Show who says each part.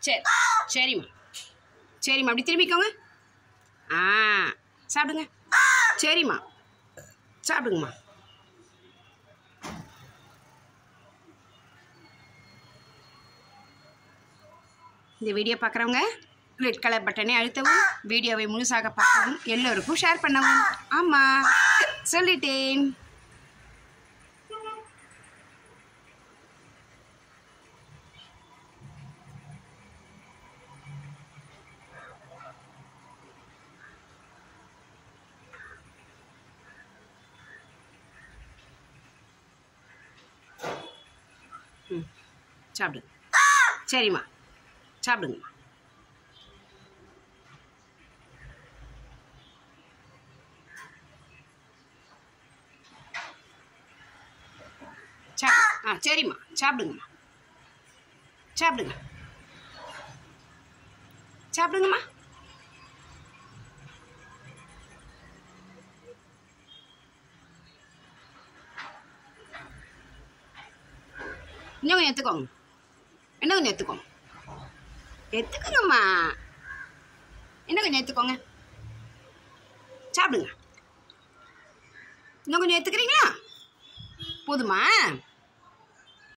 Speaker 1: சரி சரிம்மா சரிம்மா அப்படி திரும்பிக்கோங்க ஆ சாப்பிடுங்க சரிம்மா சாப்பிடுங்கம்மா இந்த வீடியோ பார்க்குறவங்க ரெட் கலர் பட்டனை அழுத்தவும் வீடியோவை முழுசாக பார்க்கவும் எல்லோருக்கும் ஷேர் பண்ணவும் ஆமாம் சொல்லிட்டேன் ம் சாப்பிடுங்க சரிம்மா சாப்பிடுங்கம்மா சாப்பிடு ஆ சரிம்மா சாப்பிடுங்கம்மா சாப்பிடுங்க சாப்பிடுங்கம்மா இன்னும் கொஞ்சம் எடுத்துக்கோங்க இன்னும் கொஞ்சம் எடுத்துக்கோங்க எடுத்துக்கோங்கம்மா இன்னும் கொஞ்சம் எடுத்துக்கோங்க சாப்பிடுங்க இன்னும் கொஞ்சம் எடுத்துக்கிறீங்களா போதுமா